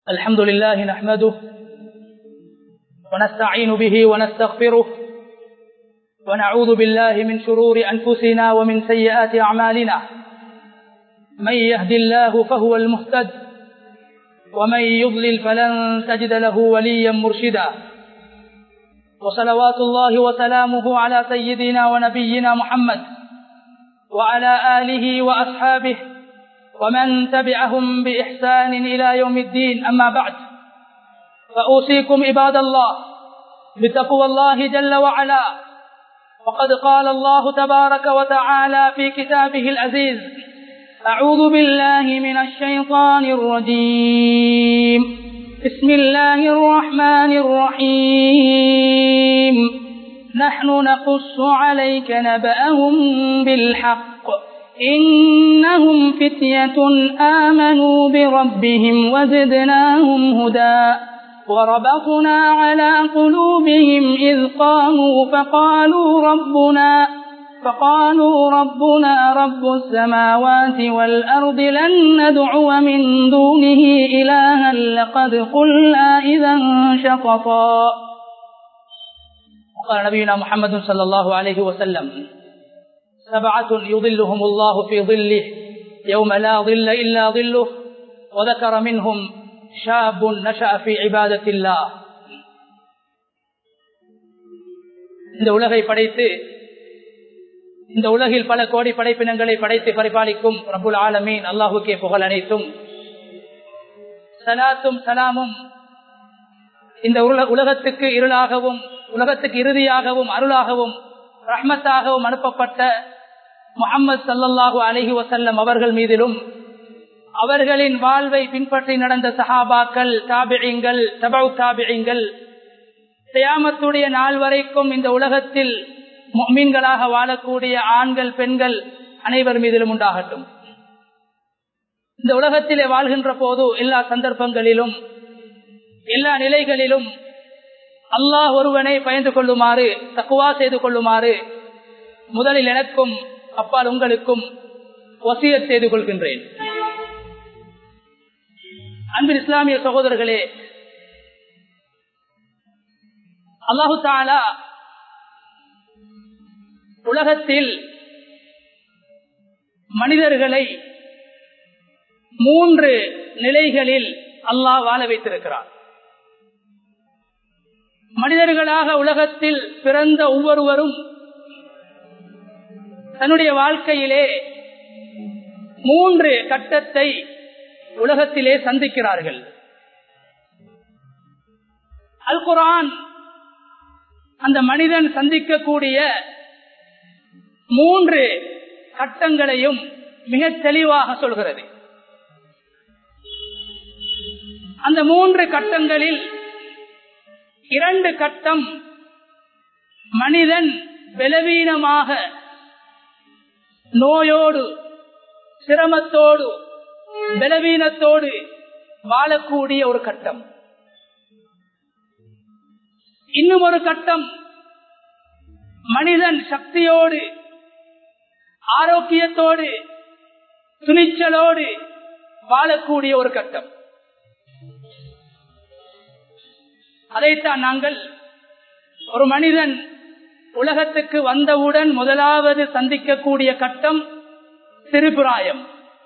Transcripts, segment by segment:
الحمد لله نحمده ونستعين به ونستغفره ونعوذ بالله من شرور أنفسنا ومن سيئات أعمالنا من يهد الله فهو المهتد ومن يضلل فلن تجد له وليا مرشدا وصلوات الله وسلامه على سيدنا ونبينا محمد وعلى آله وأصحابه ومن تبعهم بإحسان إلى يوم الدين أما بعد فأوصيكم عباد الله بتقوى الله جل وعلا وقد قال الله تبارك وتعالى في كتابه العزيز أعوذ بالله من الشيطان الرجيم بسم الله الرحمن الرحيم نحن نقص عليك نبأهم بالحق إنهم فتية آمنوا بربهم وزدناهم هدى وربطنا على قلوبهم إذ قاموا فقالوا ربنا فقالوا ربنا رب السماوات والأرض لن ندعو من دونه إلها لقد قلنا إذا شططا وقال نبينا محمد صلى الله عليه وسلم سبعة يظلهم الله في ظله يوم لا ظل إلا ظله وذكر منهم شاب نشأ في عبادة الله இந்த உலகை படைத்து இந்த உலகில் பல கோடி படைப்பினங்களை படைத்து பரிபாலிக்கும் ரபுல் ஆலமீன் அல்லாஹுக்கே புகழ் அனைத்தும் சலாத்தும் சலாமும் இந்த உலகத்துக்கு இருளாகவும் உலகத்துக்கு இறுதியாகவும் அருளாகவும் ரஹ்மத்தாகவும் அனுப்பப்பட்ட முகமது சல்லல்லாஹு அலஹி வசல்லம் அவர்கள் மீதிலும் அவர்களின் வாழ்வை பின்பற்றி நடந்த சஹாபாக்கள் தாபிழிங்கள் தபவு தாபிழிங்கள் தியாமத்துடைய நாள் வரைக்கும் இந்த உலகத்தில் மீன்களாக வாழக்கூடிய ஆண்கள் பெண்கள் அனைவர் மீதிலும் உண்டாகட்டும் இந்த உலகத்திலே வாழ்கின்ற போது எல்லா சந்தர்ப்பங்களிலும் எல்லா நிலைகளிலும் அல்லாஹ் ஒருவனை பயந்து கொள்ளுமாறு தக்குவா செய்து கொள்ளுமாறு முதலில் எனக்கும் அப்பால் உங்களுக்கும் வசிய செய்து கொள்கின்றேன் அன்பின் இஸ்லாமிய சகோதரர்களே அல்லாஹு தாலா உலகத்தில் மனிதர்களை மூன்று நிலைகளில் அல்லாஹ் வாழ வைத்திருக்கிறார் மனிதர்களாக உலகத்தில் பிறந்த ஒவ்வொருவரும் தன்னுடைய வாழ்க்கையிலே மூன்று கட்டத்தை உலகத்திலே சந்திக்கிறார்கள் அல் குரான் அந்த மனிதன் சந்திக்கக்கூடிய மூன்று கட்டங்களையும் மிக தெளிவாக சொல்கிறது அந்த மூன்று கட்டங்களில் இரண்டு கட்டம் மனிதன் பலவீனமாக நோயோடு சிரமத்தோடு பலவீனத்தோடு வாழக்கூடிய ஒரு கட்டம் இன்னும் ஒரு கட்டம் மனிதன் சக்தியோடு ஆரோக்கியத்தோடு துணிச்சலோடு வாழக்கூடிய ஒரு கட்டம் அதைத்தான் நாங்கள் ஒரு மனிதன் உலகத்துக்கு வந்தவுடன் முதலாவது சந்திக்கக்கூடிய கட்டம் திருப்புராயம்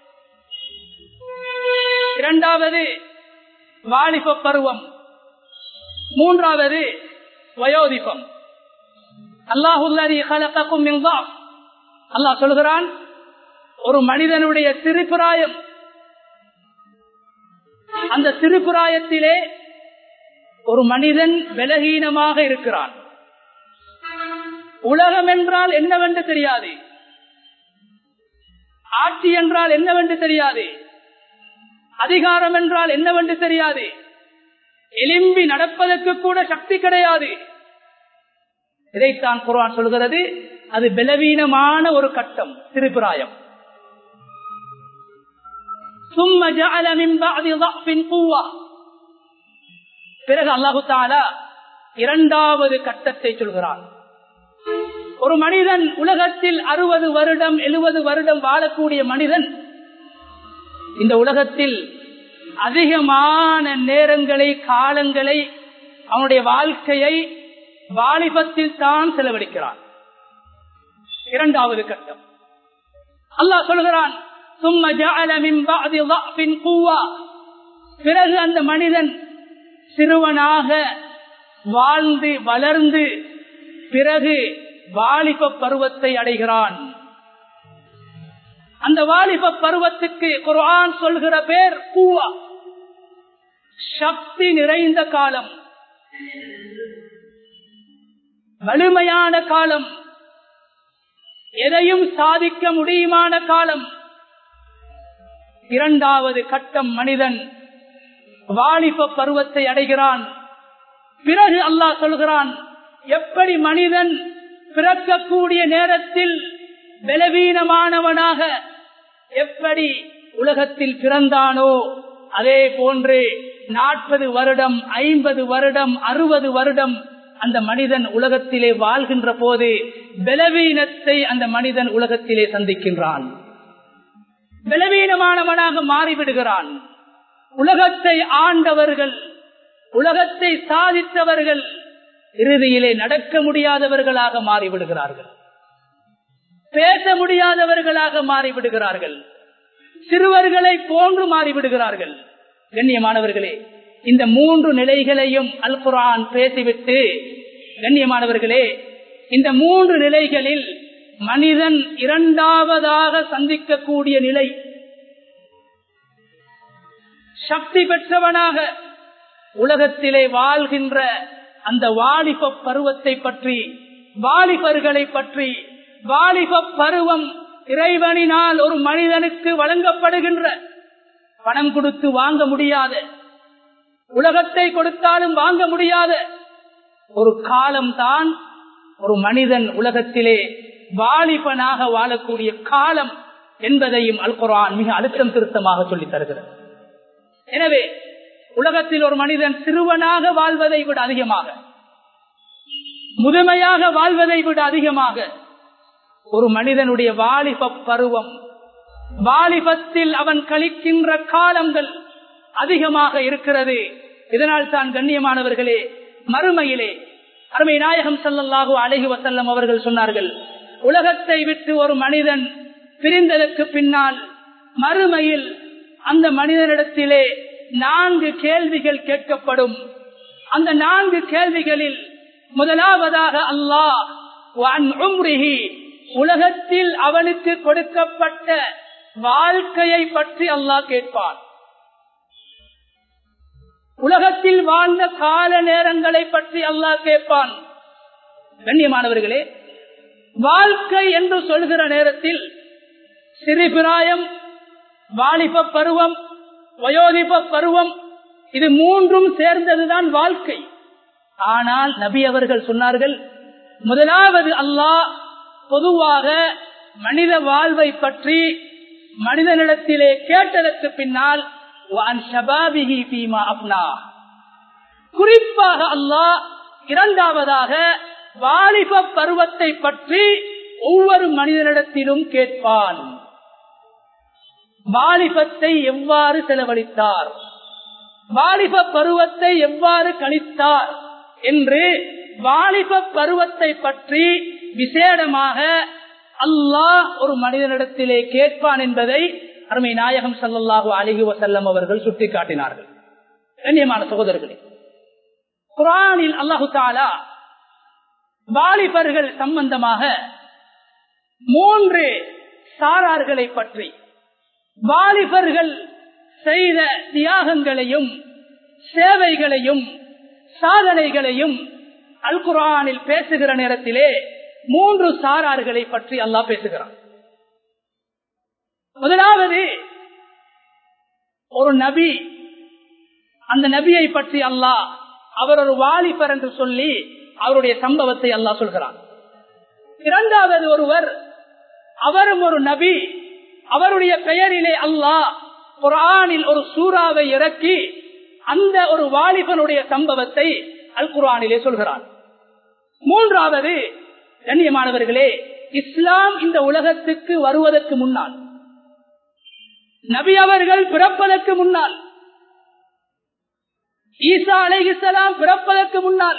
இரண்டாவது வாலிப பருவம் மூன்றாவது வயோதிபம் அல்லாஹுல்லதி கலக்கும் அல்லாஹ் சொல்கிறான் ஒரு மனிதனுடைய திருப்புராயம் அந்த திருப்புராயத்திலே ஒரு மனிதன் பலகீனமாக இருக்கிறான் உலகம் என்றால் என்னவென்று தெரியாது ஆட்சி என்றால் என்னவென்று தெரியாது அதிகாரம் என்றால் என்னவென்று தெரியாது எலும்பி நடப்பதற்கு கூட சக்தி கிடையாது இதைத்தான் குர்ஆன் சொல்கிறது அது பலவீனமான ஒரு கட்டம் திருப்புராயம் ثم جعل من بعد ضعف قوة பிறகு அல்லாஹு தாலா இரண்டாவது கட்டத்தை சொல்கிறான் ஒரு மனிதன் உலகத்தில் அறுபது வருடம் எழுபது வருடம் வாழக்கூடிய மனிதன் இந்த உலகத்தில் அதிகமான நேரங்களை காலங்களை அவனுடைய வாழ்க்கையை வாலிபத்தில் தான் செலவழிக்கிறான் இரண்டாவது கட்டம் அல்லாஹ் சொல்கிறான் சும்ம ஜஅல மின் பஅதி ضعف قوة பிறகு அந்த மனிதன் சிறுவனாக வாழ்ந்து வளர்ந்து பிறகு வாலிப பருவத்தை அடைகிறான் அந்த வாலிப பருவத்துக்கு குர்ஆன் சொல்கிற பேர் பூவா சக்தி நிறைந்த காலம் வலிமையான காலம் எதையும் சாதிக்க முடியுமான காலம் இரண்டாவது கட்டம் மனிதன் வாலிப பருவத்தை அடைகிறான் பிறகு அல்லாஹ் சொல்கிறான் எப்படி மனிதன் பிறக்கக்கூடிய நேரத்தில் பலவீனமானவனாக எப்படி உலகத்தில் பிறந்தானோ அதே போன்று நாற்பது வருடம் ஐம்பது வருடம் அறுபது வருடம் அந்த மனிதன் உலகத்திலே வாழ்கின்ற போது பலவீனத்தை அந்த மனிதன் உலகத்திலே சந்திக்கின்றான் பலவீனமானவனாக மாறிவிடுகிறான் உலகத்தை ஆண்டவர்கள் உலகத்தை சாதித்தவர்கள் இறுதியிலே நடக்க முடியாதவர்களாக மாறிவிடுகிறார்கள் பேச முடியாதவர்களாக மாறிவிடுகிறார்கள் சிறுவர்களை போன்று மாறிவிடுகிறார்கள் கண்ணியமானவர்களே இந்த மூன்று நிலைகளையும் அல் குரான் பேசிவிட்டு கண்ணியமானவர்களே இந்த மூன்று நிலைகளில் மனிதன் இரண்டாவதாக சந்திக்கக்கூடிய நிலை சக்தி பெற்றவனாக உலகத்திலே வாழ்கின்ற அந்த வாலிப பருவத்தை பற்றி வாலிபர்களை பற்றி வாலிப பருவம் இறைவனினால் ஒரு மனிதனுக்கு வழங்கப்படுகின்ற பணம் கொடுத்து வாங்க முடியாத உலகத்தை கொடுத்தாலும் வாங்க முடியாத ஒரு காலம்தான் ஒரு மனிதன் உலகத்திலே வாலிபனாக வாழக்கூடிய காலம் என்பதையும் அல் குரான் மிக அழுத்தம் திருத்தமாக சொல்லித் தருகிறது எனவே உலகத்தில் ஒரு மனிதன் சிறுவனாக வாழ்வதை விட அதிகமாக முதுமையாக வாழ்வதை விட அதிகமாக ஒரு மனிதனுடைய வாலிப பருவம் வாலிபத்தில் அவன் கழிக்கின்ற காலங்கள் அதிகமாக இருக்கிறது இதனால் தான் கண்ணியமானவர்களே மறுமையிலே அருமை நாயகம் சல்லல்லாஹு அழகி வசல்லம் அவர்கள் சொன்னார்கள் உலகத்தை விட்டு ஒரு மனிதன் பிரிந்ததற்கு பின்னால் மறுமையில் அந்த மனிதனிடத்திலே நான்கு கேள்விகள் கேட்கப்படும் அந்த நான்கு கேள்விகளில் முதலாவதாக அல்லாஹ் உலகத்தில் அவனுக்கு கொடுக்கப்பட்ட வாழ்க்கையை பற்றி அல்லாஹ் கேட்பான் உலகத்தில் வாழ்ந்த கால நேரங்களை பற்றி அல்லாஹ் கேட்பான் கண்ணியமானவர்களே வாழ்க்கை என்று சொல்கிற நேரத்தில் சிறுபிராயம் வாலிப பருவம் வயோதிப பருவம் இது மூன்றும் சேர்ந்ததுதான் வாழ்க்கை ஆனால் நபி அவர்கள் சொன்னார்கள் முதலாவது அல்லாஹ் பொதுவாக மனித வாழ்வை பற்றி மனிதனிடத்திலே கேட்டதற்கு பின்னால் குறிப்பாக அல்லாஹ் இரண்டாவதாக வாலிப பருவத்தை பற்றி ஒவ்வொரு மனிதனிடத்திலும் கேட்பான் வாலிபத்தை எவ்வாறு செலவழித்தார் வாலிப பருவத்தை எவ்வாறு கழித்தார் என்று வாலிப பருவத்தை பற்றி விசேடமாக அல்லாஹ் ஒரு மனிதனிடத்திலே கேட்பான் என்பதை அருமை நாயகம் சல்லாஹூ அலிஹி வசல்லம் அவர்கள் சுட்டிக்காட்டினார்கள் கண்ணியமான சகோதரர்களே குரானில் அல்லாஹு தாலா வாலிபர்கள் சம்பந்தமாக மூன்று சாரார்களை பற்றி வாலிபர்கள் செய்த தியாகங்களையும் சேவைகளையும் சாதனைகளையும் அல் குரானில் பேசுகிற நேரத்திலே மூன்று சாரார்களை பற்றி அல்லாஹ் பேசுகிறான் முதலாவது ஒரு நபி அந்த நபியை பற்றி அல்லாஹ் அவர் ஒரு வாலிபர் என்று சொல்லி அவருடைய சம்பவத்தை அல்லாஹ் சொல்கிறான் இரண்டாவது ஒருவர் அவரும் ஒரு நபி அவருடைய பெயரிலே அல்லாஹ் குரானில் ஒரு சூறாவை இறக்கி அந்த ஒரு வாலிபனுடைய சம்பவத்தை அல் குரானிலே சொல்கிறான் மூன்றாவது கண்ணியமானவர்களே இஸ்லாம் இந்த உலகத்துக்கு வருவதற்கு முன்னால் நபி அவர்கள் பிறப்பதற்கு முன்னால் ஈசா அலைஹிஸ்ஸலாம் பிறப்பதற்கு முன்னால்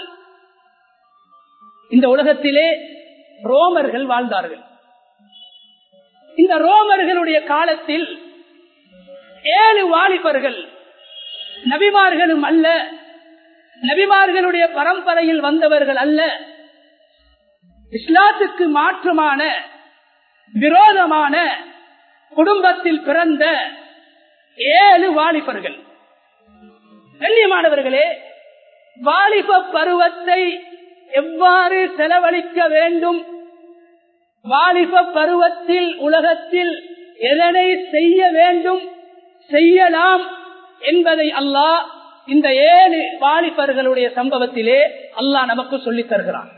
இந்த உலகத்திலே ரோமர்கள் வாழ்ந்தார்கள் இந்த ரோமர்களுடைய காலத்தில் ஏழு வாலிபர்கள் நபிமார்களும் அல்ல நபிமார்களுடைய பரம்பரையில் வந்தவர்கள் அல்ல இஸ்லாத்துக்கு மாற்றமான விரோதமான குடும்பத்தில் பிறந்த ஏழு வாலிபர்கள் கண்ணியமானவர்களே வாலிப பருவத்தை எவ்வாறு செலவழிக்க வேண்டும் வாலிப பருவத்தில் உலகத்தில் எதனை செய்ய வேண்டும் செய்யலாம் என்பதை அல்லாஹ் இந்த ஏழு வாலிபர்களுடைய சம்பவத்திலே அல்லாஹ் நமக்கு சொல்லித் தருகிறான்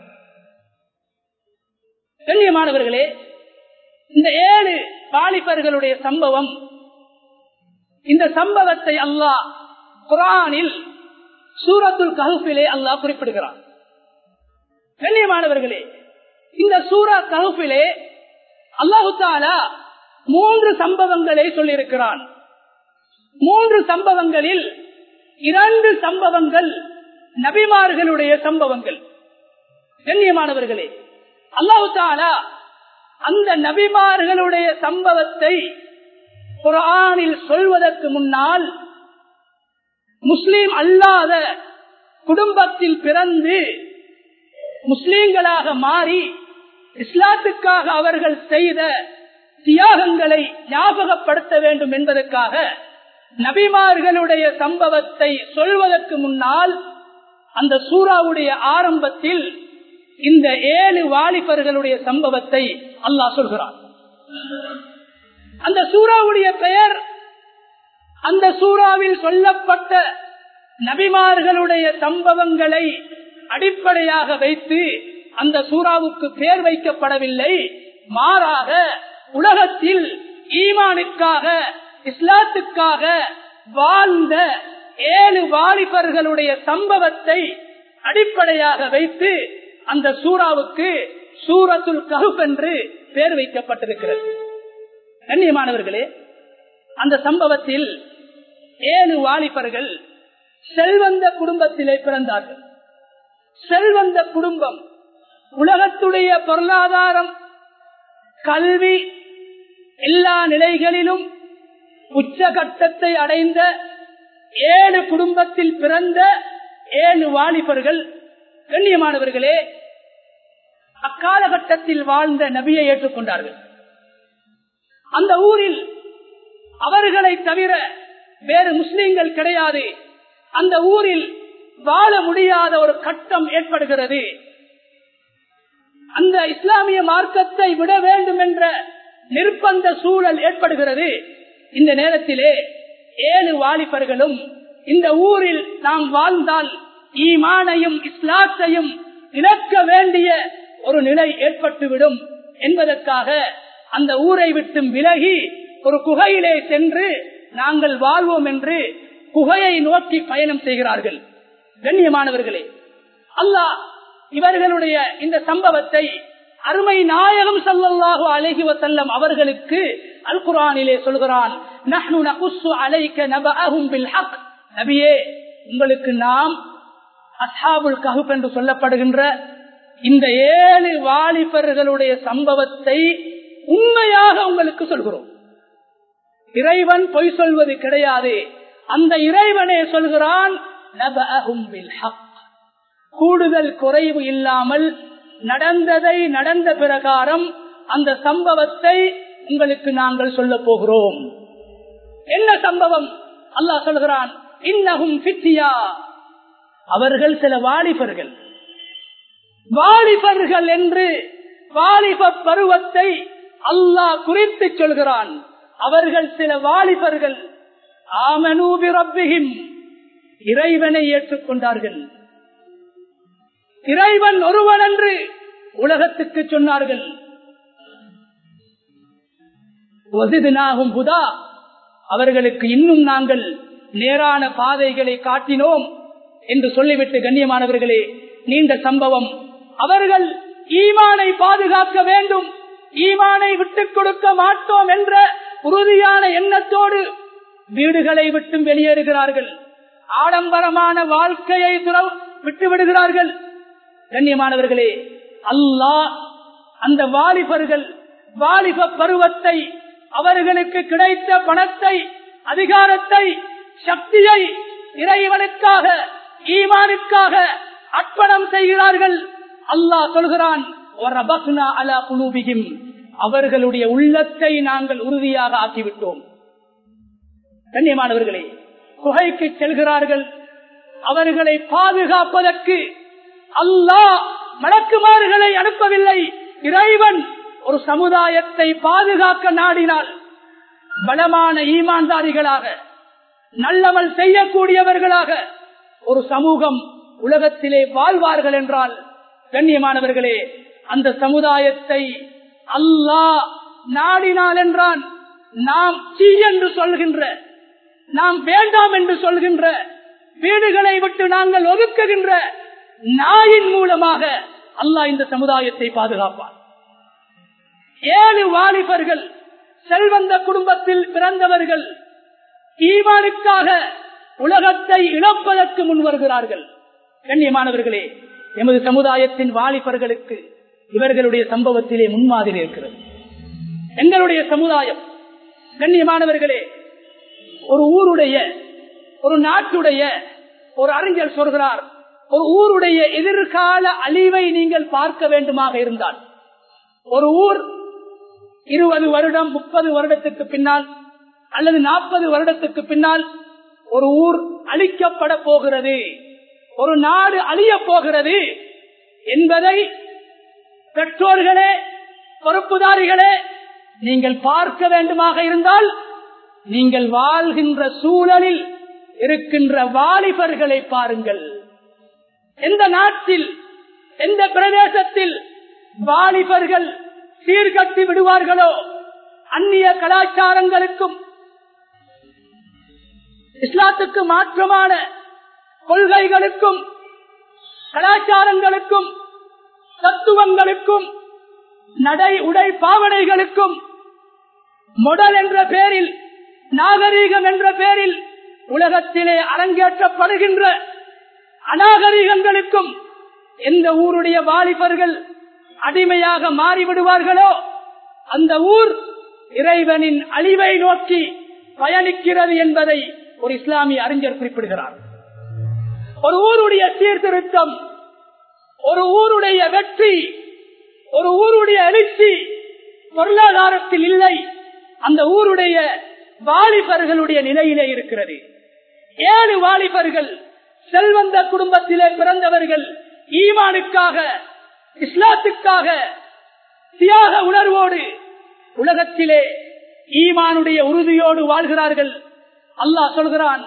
கண்ணியமானவர்களே இந்த ஏழு வாலிபர்களுடைய சம்பவம் இந்த சம்பவத்தை அல்லாஹ் குரானில் சூரத்துல் கஹுஃபிலே அல்லாஹ் குறிப்பிடுகிறான் கண்ணியமானவர்களே இந்த சூரா கஹுஃபிலே அல்லாஹு தாலா மூன்று சம்பவங்களை சொல்லியிருக்கிறான் மூன்று சம்பவங்களில் இரண்டு சம்பவங்கள் நபிமார்களுடைய சம்பவங்கள் கண்ணியமானவர்களே அல்லாஹு தாலா அந்த நபிமார்களுடைய சம்பவத்தை குரானில் சொல்வதற்கு முன்னால் முஸ்லீம் அல்லாத குடும்பத்தில் பிறந்து முஸ்லீம்களாக மாறி இஸ்லாத்துக்காக அவர்கள் செய்த தியாகங்களை ஞாபகப்படுத்த வேண்டும் என்பதற்காக நபிமார்களுடைய சம்பவத்தை சொல்வதற்கு முன்னால் அந்த சூறாவுடைய ஆரம்பத்தில் இந்த ஏழு வாலிபர்களுடைய சம்பவத்தை அல்லாஹ் சொல்கிறான் அந்த சூறாவுடைய பெயர் அந்த சூறாவில் சொல்லப்பட்ட நபிமார்களுடைய சம்பவங்களை அடிப்படையாக வைத்து அந்த சூறாவுக்கு பெயர் வைக்கப்படவில்லை மாறாக உலகத்தில் ஈமானுக்காக இஸ்லாத்துக்காக வாழ்ந்த ஏழு வாலிபர்களுடைய சம்பவத்தை அடிப்படையாக வைத்து அந்த சூறாவுக்கு சூரத்துல் கஹுப் என்று பெயர் வைக்கப்பட்டிருக்கிறது கண்ணியமானவர்களே அந்த சம்பவத்தில் ஏழு வாலிபர்கள் செல்வந்த குடும்பத்திலே பிறந்தார்கள் செல்வந்த குடும்பம் உலகத்துடைய பொருளாதாரம் கல்வி எல்லா நிலைகளிலும் உச்சகட்டத்தை அடைந்த ஏழு குடும்பத்தில் பிறந்த ஏழு வாலிபர்கள் கண்ணியமானவர்களே அக்காலகட்டத்தில் வாழ்ந்த நபியை ஏற்றுக்கொண்டார்கள் அந்த ஊரில் அவர்களை தவிர வேறு முஸ்லிம்கள் கிடையாது அந்த ஊரில் வாழ முடியாத ஒரு கட்டம் ஏற்படுகிறது அந்த இஸ்லாமிய மார்க்கத்தை விட வேண்டும் என்ற நிர்பந்த சூழல் ஏற்படுகிறது இந்த நேரத்திலே ஏழு வாலிபர்களும் இந்த ஊரில் நாம் வாழ்ந்தால் ஈமானையும் இஸ்லாத்தையும் இழக்க வேண்டிய ஒரு நிலை ஏற்பட்டுவிடும் என்பதற்காக அந்த ஊரை விட்டு விலகி ஒரு குகையிலே சென்று நாங்கள் வாழ்வோம் என்று குகையை நோக்கி பயணம் செய்கிறார்கள் கண்ணியமானவர்களே அல்லாஹ் இவர்களுடைய இந்த சம்பவத்தை அருமை நாயகம் சல்லல்லாஹு அலைஹி வசல்லம் அவர்களுக்கு அல் குரானிலே சொல்கிறான் நஹ்னு நகுஸ்ஸு அலைக நபஅஹும் பில் ஹக் நபியே உங்களுக்கு நாம் அஸ்ஹாபுல் கஹுப் என்று சொல்லப்படுகின்ற இந்த ஏழு வாலிபர்களுடைய சம்பவத்தை உண்மையாக உங்களுக்கு சொல்கிறோம் இறைவன் பொய் சொல்வது கிடையாது அந்த இறைவனே சொல்கிறான் நபஅஹும் பில் ஹக் கூடுதல் குறைவு இல்லாமல் நடந்ததை நடந்த பிரகாரம் அந்த சம்பவத்தை உங்களுக்கு நாங்கள் சொல்ல போகிறோம் என்ன சம்பவம் அல்லாஹ் சொல்கிறான் இன்னகும் பித்தியா அவர்கள் சில வாலிபர்கள் வாலிபர்கள் என்று வாலிப பருவத்தை அல்லாஹ் குறித்து சொல்கிறான் அவர்கள் சில வாலிபர்கள் ஆமனூபி ரப்பிஹிம் இறைவனை ஏற்றுக்கொண்டார்கள் இறைவன் ஒருவன் என்று உலகத்துக்கு சொன்னார்கள் புதா அவர்களுக்கு இன்னும் நாங்கள் நேரான பாதைகளை காட்டினோம் என்று சொல்லிவிட்டு கண்ணியமானவர்களே நீண்ட சம்பவம் அவர்கள் ஈமானை பாதுகாக்க வேண்டும் ஈமானை விட்டுக் கொடுக்க மாட்டோம் என்ற உறுதியான எண்ணத்தோடு வீடுகளை விட்டும் வெளியேறுகிறார்கள் ஆடம்பரமான வாழ்க்கையை துறவு விட்டு விடுகிறார்கள் கண்ணியமானவர்களே அல்லாஹ் அந்த வாலிபர்கள் வாலிப பருவத்தை அவர்களுக்கு கிடைத்த பணத்தை அதிகாரத்தை சக்தியை இறைவனுக்காக ஈமானுக்காக அர்ப்பணம் செய்கிறார்கள் அல்லாஹ் சொல்கிறான் அவர்களுடைய உள்ளத்தை நாங்கள் உறுதியாக ஆக்கிவிட்டோம் கண்ணியமானவர்களே குகைக்கு செல்கிறார்கள் அவர்களை பாதுகாப்பதற்கு அல்லாஹ் மலக்குமார்களை அனுப்பவில்லை இறைவன் ஒரு சமுதாயத்தை பாதுகாக்க நாடினால் பலமான ஈமான்தாரிகளாக நல்லமல் செய்யக்கூடியவர்களாக ஒரு சமூகம் உலகத்திலே வாழ்வார்கள் என்றால் கண்ணியமானவர்களே அந்த சமுதாயத்தை அல்லாஹ் நாடினால் என்றான் நாம் சீ என்று சொல்கின்ற நாம் வேண்டாம் என்று சொல்கின்ற வீடுகளை விட்டு நாங்கள் ஒதுக்குகின்ற நாயின் மூலமாக அல்லாஹ் இந்த சமுதாயத்தை பாதுகாப்பார் ஏழு வாலிபர்கள் செல்வந்த குடும்பத்தில் பிறந்தவர்கள் ஈமானுக்காக உலகத்தை இழப்பதற்கு முன் வருகிறார்கள் கண்ணியமானவர்களே எமது சமுதாயத்தின் வாலிபர்களுக்கு இவர்களுடைய சம்பவத்திலே முன்மாதிரி இருக்கிறது எங்களுடைய சமுதாயம் கண்ணியமானவர்களே ஒரு ஊருடைய ஒரு நாட்டுடைய ஒரு அறிஞர் சொல்கிறார் ஒரு ஊருடைய எதிர்கால அழிவை நீங்கள் பார்க்க வேண்டுமாக இருந்தால் ஒரு ஊர் இருபது வருடம் முப்பது வருடத்துக்கு பின்னால் அல்லது நாற்பது வருடத்துக்கு பின்னால் ஒரு ஊர் அழிக்கப்பட போகிறது ஒரு நாடு அழிய போகிறது என்பதை பெற்றோர்களே பொறுப்புதாரிகளே நீங்கள் பார்க்க வேண்டுமாக இருந்தால் நீங்கள் வாழ்கின்ற சூழலில் இருக்கின்ற வாலிபர்களை பாருங்கள் எந்த நாட்டில் எந்த பிரதேசத்தில் வாலிபர்கள் சீர்கட்டி விடுவார்களோ அந்நிய கலாச்சாரங்களுக்கும் இஸ்லாத்துக்கு மாற்றமான கொள்கைகளுக்கும் கலாச்சாரங்களுக்கும் தத்துவங்களுக்கும் நடை உடை பாவனைகளுக்கும் மொடல் என்ற பெயரில் நாகரீகம் என்ற பெயரில் உலகத்திலே அரங்கேற்றப்படுகின்ற அநாகரீகங்களுக்கும் எந்த ஊருடைய வாலிபர்கள் அடிமையாக மாறிவிடுவார்களோ அந்த ஊர் இறைவனின் அழிவை நோக்கி பயணிக்கிறது என்பதை ஒரு இஸ்லாமிய அறிஞர் குறிப்பிடுகிறார் ஒரு ஊருடைய சீர்திருத்தம் ஒரு ஊருடைய வெற்றி ஒரு ஊருடைய எழுச்சி பொருளாதாரத்தில் இல்லை அந்த ஊருடைய வாலிபர்களுடைய நிலையிலே இருக்கிறது ஏழு வாலிபர்கள் செல்வந்த குடும்பத்திலே பிறந்தவர்கள் ஈமானுக்காக இஸ்லாத்துக்காக தியாக உணர்வோடு உலகத்திலே ஈமானுடைய உறுதியோடு வாழ்கிறார்கள் அல்லாஹ் சொல்கிறான்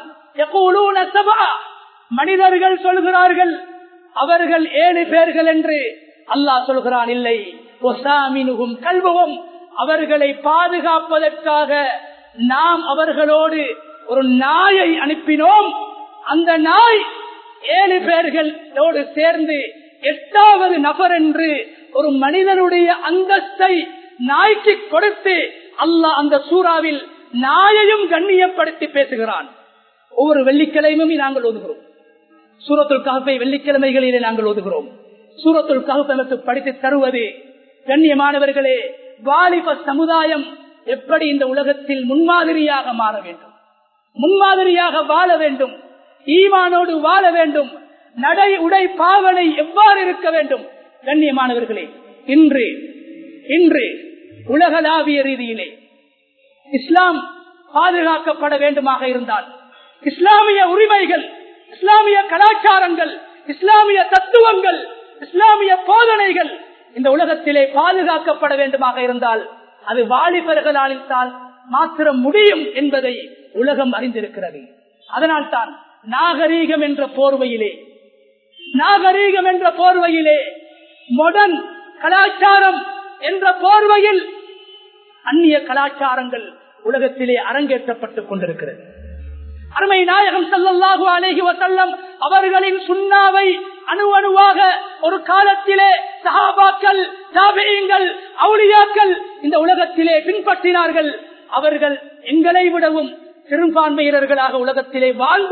மனிதர்கள் சொல்கிறார்கள் அவர்கள் ஏழு பேர்கள் என்று அல்லாஹ் சொல்கிறான் இல்லை கல்வவும் அவர்களை பாதுகாப்பதற்காக நாம் அவர்களோடு ஒரு நாயை அனுப்பினோம் அந்த நாய் ஏழு பேர்களோடு சேர்ந்து எட்டாவது நபர் என்று ஒரு மனிதனுடைய அந்தஸ்தை நாய்க்கு கொடுத்து அல்லாஹ் அந்த சூறாவில் நாயையும் கண்ணியப்படுத்தி பேசுகிறான் ஒவ்வொரு வெள்ளிக்கிழமையும் நாங்கள் ஓதுகிறோம் சூரத்துல் கஹப்பை வெள்ளிக்கிழமைகளிலே நாங்கள் ஓதுகிறோம் சூரத்துல் கஹப் எனக்கு படித்து தருவது கண்ணியமானவர்களே வாலிப சமுதாயம் எப்படி இந்த உலகத்தில் முன்மாதிரியாக மாற வேண்டும் முன்மாதிரியாக வாழ வேண்டும் ஈமானோடு வாழ வேண்டும் நடை உடை பாவனை எவ்வாறு இருக்க வேண்டும் கண்ணியமானவர்களே இன்று இன்று உலகளாவிய ரீதியிலே இஸ்லாம் பாதுகாக்கப்பட வேண்டுமாக இருந்தால் இஸ்லாமிய உரிமைகள் இஸ்லாமிய கலாச்சாரங்கள் இஸ்லாமிய தத்துவங்கள் இஸ்லாமிய போதனைகள் இந்த உலகத்திலே பாதுகாக்கப்பட வேண்டுமாக இருந்தால் அது வாலிபர்களால் மாத்திரம் முடியும் என்பதை உலகம் அறிந்திருக்கிறது அதனால்தான் நாகரீகம் என்ற போர்வையிலே நாகரீகம் என்ற போர்வையிலே மொடன் கலாச்சாரம் என்ற போர்வையில் அந்நிய கலாச்சாரங்கள் உலகத்திலே அரங்கேற்றப்பட்டுக் கொண்டிருக்கிறது அருமை நாயகம் சல்லல்லாஹு அலேஹி வசல்லம் அவர்களின் சுண்ணாவை அணு அணுவாக ஒரு காலத்திலே சஹாபாக்கள் தாபியங்கள் அவுளியாக்கள் இந்த உலகத்திலே பின்பற்றினார்கள் அவர்கள் எங்களை விடவும் பெரும்பான்மையினர்களாக உலகத்திலே வாழ்ந்தும்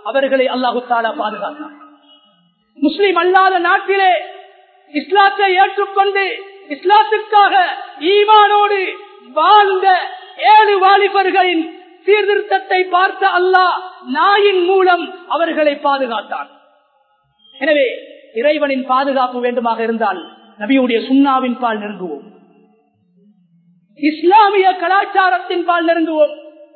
அவர்களை அல்லாஹு தாலா பாதுகாத்தான் முஸ்லிம் அல்லாத நாட்டிலே இஸ்லாத்தை ஏற்றுக்கொண்டு இஸ்லாத்துக்காக ஈமானோடு வாழ்ந்த ஏழு வாலிபர்களின் சீர்திருத்தத்தை பார்த்த அல்லாஹ் நாயின் மூலம் அவர்களை பாதுகாத்தான் எனவே இறைவனின் பாதுகாப்பு வேண்டுமாக இருந்தால் நபியுடைய சுண்ணாவின் பால் நெருங்குவோம் இஸ்லாமிய கலாச்சாரத்தின் பால் நெருங்குவோம்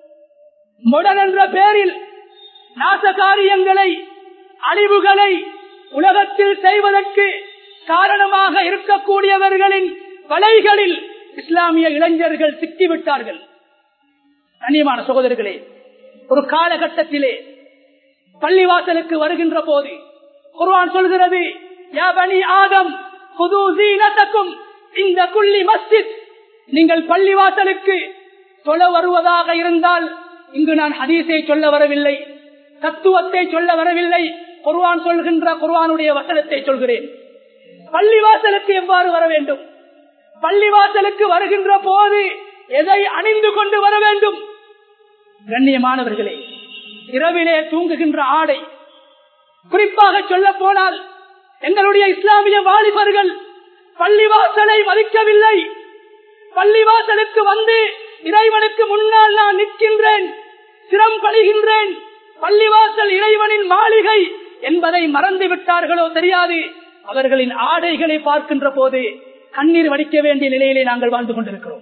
முடன் என்ற பேரில் நாசகாரியங்களை அழிவுகளை உலகத்தில் செய்வதற்கு காரணமாக இருக்கக்கூடியவர்களின் வலைகளில் இஸ்லாமிய இளைஞர்கள் சிக்கிவிட்டார்கள் கண்ணியமான சகோதரர்களே ஒரு காலகட்டத்திலே பள்ளிவாசலுக்கு வருகின்ற போது குர்ஆன் சொல்கிறது யா பனி ஆதம் புது ஜீனத்தக்கும் இந்த குள்ளி மஸ்ஜித் நீங்கள் பள்ளிவாசலுக்கு தொழ வருவதாக இருந்தால் இங்கு நான் ஹதீஸை சொல்ல வரவில்லை தத்துவத்தை சொல்ல வரவில்லை குர்ஆன் சொல்கின்ற குர்ஆனுடைய வசனத்தை சொல்கிறேன் பள்ளிவாசலுக்கு எவ்வாறு வர வேண்டும் பள்ளிவாசலுக்கு வருகின்ற போது எதை அணிந்து கொண்டு வர வேண்டும் கண்ணியமானவர்களே இரவிலே தூங்குகின்ற ஆடை குறிப்பாக சொல்ல போனால் எங்களுடைய இஸ்லாமிய வாலிபர்கள் பள்ளிவாசலை மதிக்கவில்லை பள்ளிவாசலுக்கு வந்து இறைவனுக்கு முன்னால் நான் நிற்கின்றேன் சிரம் படுகின்றேன் பள்ளிவாசல் இறைவனின் மாளிகை என்பதை மறந்து விட்டார்களோ தெரியாது அவர்களின் ஆடைகளை பார்க்கின்ற போது கண்ணீர் வடிக்க வேண்டிய நிலையிலே நாங்கள் வாழ்ந்து கொண்டிருக்கிறோம்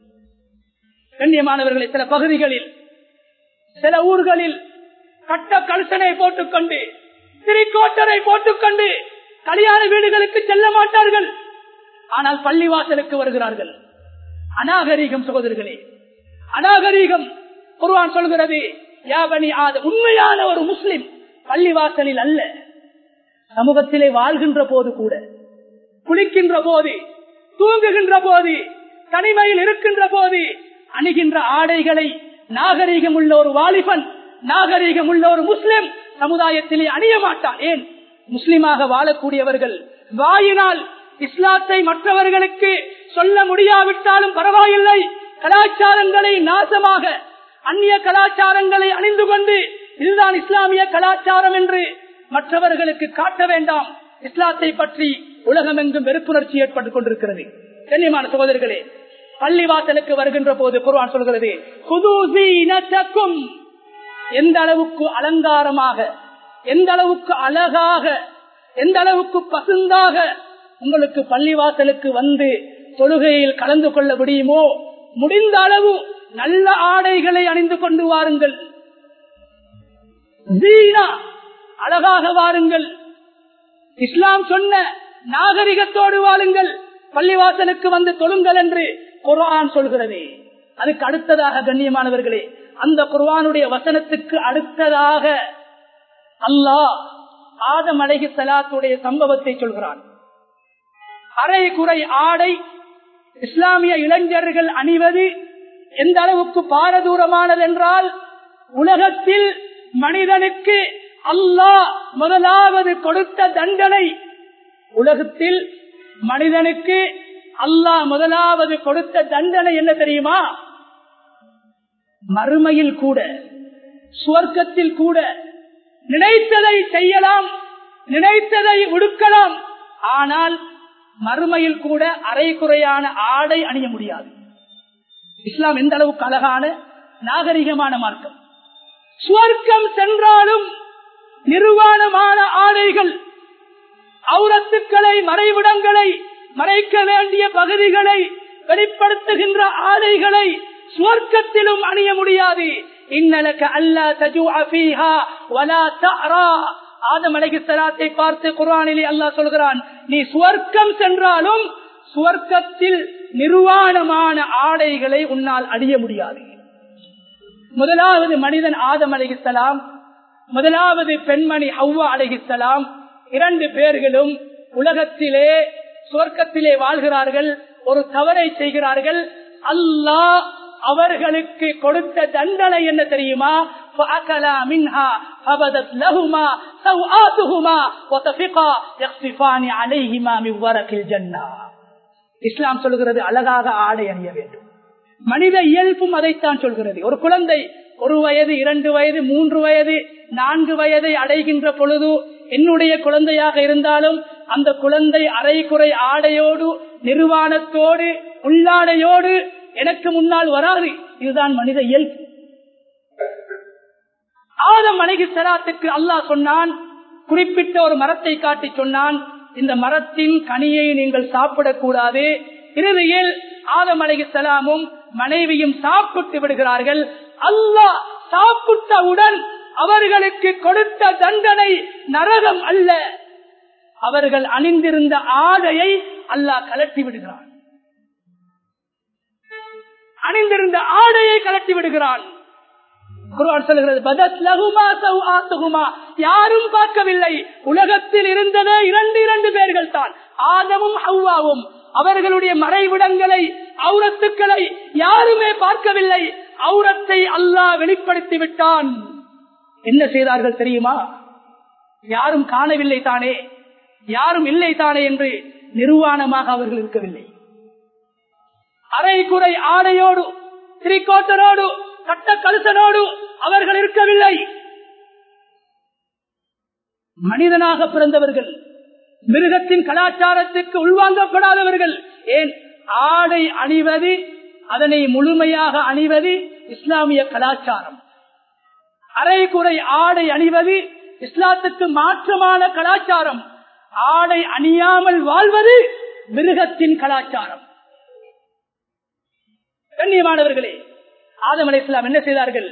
கண்ணியமானவர்களை சில பகுதிகளில் சில ஊர்களில் கட்ட கழுத்தனை போட்டுக்கொண்டு திரிக்கோட்டரை போட்டுக்கொண்டு கல்யாண வீடுகளுக்கு செல்ல மாட்டார்கள் ஆனால் பள்ளிவாசலுக்கு வருகிறார்கள் அநாகரீகம் சகோதரர்களே அநாகரீகம் குர்ஆன் சொல்கிறது யாபனி ஆத உண்மையான ஒரு முஸ்லிம் பள்ளிவாசலில் அல்ல சமூகத்திலே வாழ்கின்ற போது கூட குளிக்கின்ற போது தூங்குகின்ற போது தனிமையில் இருக்கின்ற போது அணுகின்ற ஆடைகளை நாகரீகம் உள்ள ஒரு வாலிபன் நாகரீகம் உள்ள ஒரு முஸ்லிம் சமுதாயத்திலே அணிய மாட்டான் ஏன் முஸ்லிமாக வாழக்கூடியவர்கள் வாயினால் இஸ்லாத்தை மற்றவர்களுக்கு சொல்ல முடியாவிட்டாலும் பரவாயில்லை கலாச்சாரங்களை நாசமாக அந்நிய கலாச்சாரங்களை அணிந்து கொண்டு இதுதான் இஸ்லாமிய கலாச்சாரம் என்று மற்றவர்களுக்கு காட்ட வேண்டாம் இஸ்லாத்தை பற்றி உலகமெங்கும் வெறுப்புணர்ச்சி ஏற்பட்டுக் கொண்டிருக்கிறது கண்ணியமான சகோதரர்களே பள்ளிவாசலுக்கு வருகின்ற போது குர்ஆன் சொல்கிறது குதூசீனத்தக்கும் எந்த அளவுக்கு அலங்காரமாக எந்த அளவுக்கு அழகாக எந்த அளவுக்கு பசுந்தாக உங்களுக்கு பள்ளிவாசலுக்கு வந்து தொழுகையில் கலந்து கொள்ள முடியுமோ முடிந்த அளவு நல்ல ஆடைகளை அணிந்து கொண்டு வாருங்கள் ஜீனா, அழகாக வாருங்கள் இஸ்லாம் சொன்ன நாகரிகத்தோடு வாழுங்கள் பள்ளிவாசலுக்கு வந்து தொழுங்கள் என்று குர்ஆன் சொல்கிறது அதுக்கு அடுத்ததாக கண்ணியமானவர்களே அந்த குர்ஆனுடைய வசனத்துக்கு அடுத்ததாக அல்லாஹ் ஆதம் அழகி சலாத்துடைய சம்பவத்தை சொல்கிறான் அரை குறை ஆடை இஸ்லாமிய இளைஞர்கள் அணிவது எந்த அளவுக்கு பாரதூரமானது என்றால் உலகத்தில் மனிதனுக்கு அல்லாஹ் முதலாவது கொடுத்த தண்டனை உலகத்தில் மனிதனுக்கு அல்லாஹ் முதலாவது கொடுத்த தண்டனை என்ன தெரியுமா மறுமையில் கூட சுவர்க்கத்தில் கூட நினைத்ததை செய்யலாம் நினைத்ததை உடுக்கலாம் ஆனால் மறுமையில் கூட அரை குறையான ஆடை அணிய முடியாது இஸ்லாம் எந்த அளவுக்கு அழகான நாகரிகமான மார்க்கம் சுவர்க்கம் சென்றாலும் நிர்வாணமான ஆடைகள் அவுரத்துக்களை மறைவிடங்களை மறைக்க வேண்டிய பகுதிகளை வெளிப்படுத்துகின்ற ஆடைகளை சுவர்க்கத்திலும் அணிய முடியாது இன்னலக்க அல்லா தஜு அபீஹா வலா தரா ஆதம் அலைகிஸ்லாத்தை பார்த்து குரானிலே அல்லாஹ் சொல்கிறான் நீ சுவர்க்கம் சென்றாலும் சுவர்க்கத்தில் நிர்வாணமான ஆடைகளை உன்னால் அணிய முடியாது முதலாவது மனிதன் ஆதம் அலைகிஸ்லாம் முதலாவது பெண்மணி ஹவ்வா அலைகிஸ்லாம் இரண்டு பேர்களும் உலகத்திலே சுவர்க்கத்திலே வாழ்கிறார்கள் ஒரு தவறை செய்கிறார்கள் அல்லாஹ் அவர்களுக்கு கொடுத்த தண்டனை என்ன தெரியுமா فأكلا منها فبدت لهما سوآتهما وتفقا يخصفان عليهما من ورق الجنة இஸ்லாம் சொல்கிறது அழகாக ஆடை அணிய வேண்டும் மனித இயல்பும் அதைத்தான் சொல்கிறது ஒரு குழந்தை ஒரு வயது இரண்டு வயது மூன்று வயது நான்கு வயதை அடைகின்ற பொழுது என்னுடைய குழந்தையாக இருந்தாலும் அந்த குழந்தை அரைக்குறை ஆடையோடு நிர்வாணத்தோடு உள்ளாடையோடு எனக்கு முன்னால் வராது இதுதான் மனித இயல்பு ஆதம் அழகி செலாத்துக்கு அல்லாஹ் சொன்னான் குறிப்பிட்ட ஒரு மரத்தை காட்டி சொன்னான் இந்த மரத்தின் கனியை நீங்கள் சாப்பிடக்கூடாது இறுதியில் ஆதம் அழகி செலாமும் மனைவியும் சாப்பிட்டு விடுகிறார்கள் அல்லாஹ் சாப்பிட்டவுடன் அவர்களுக்கு கொடுத்த தண்டனை நரகம் அல்ல அவர்கள் அணிந்திருந்த ஆடையை அல்லாஹ் கலட்டி விடுகிறான் அணிந்திருந்த ஆடையை கலட்டி விடுகிறான் குர்ஆன் சொல்கிறது பதத் லகுமா சௌஆத்துகுமா யாரும் பார்க்கவில்லை உலகத்தில் இருந்ததே இரண்டு இரண்டு பேர்கள் தான் ஆதமும் ஹவ்வாவும் அவர்களுடைய மறைவிடங்களை அவுரத்துக்களை யாருமே பார்க்கவில்லை அவுரத்தை அல்லாஹ் வெளிப்படுத்தி விட்டான் என்ன செய்தார்கள் தெரியுமா யாரும் காணவில்லை தானே யாரும் இல்லை தானே என்று நிர்வாணமாக அவர்கள் இருக்கவில்லை அரை குறை ஆடையோடு திரிகோட்டரோடு கட்ட கழுத்தனோடு அவர்கள் இருக்கவில்லை மனிதனாக பிறந்தவர்கள் மிருகத்தின் கலாச்சாரத்துக்கு உள்வாங்கப்படாதவர்கள் ஏன் ஆடை அணிவது அதனை முழுமையாக அணிவது இஸ்லாமிய கலாச்சாரம் அரை குறை ஆடை அணிவது இஸ்லாத்துக்கு மாற்றமான கலாச்சாரம் ஆடை அணியாமல் வாழ்வது மிருகத்தின் கலாச்சாரம் கண்ணியமானவர்களே ஆதம் அலை இஸ்லாம் என்ன செய்தார்கள்